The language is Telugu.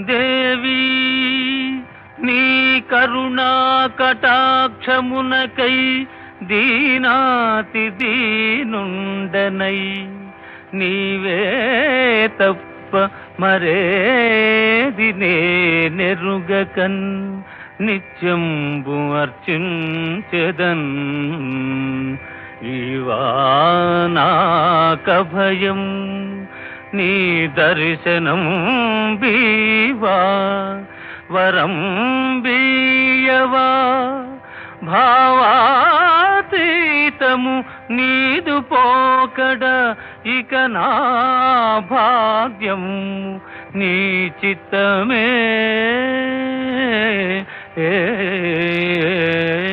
దేవి నీ కరుణా కటాక్షమునకై దీనాతి దీనుండనై నీవే తప్ప మరేది నే నెరుగకన్ నిత్యంబు అర్చించెదన్ ఈవానాక భయం నీ దర్శనం బీవా వరం బీయవా భావాతీతము నీదు పోకడ ఇక నా భాగ్యం నీ చిత్తమే ఏ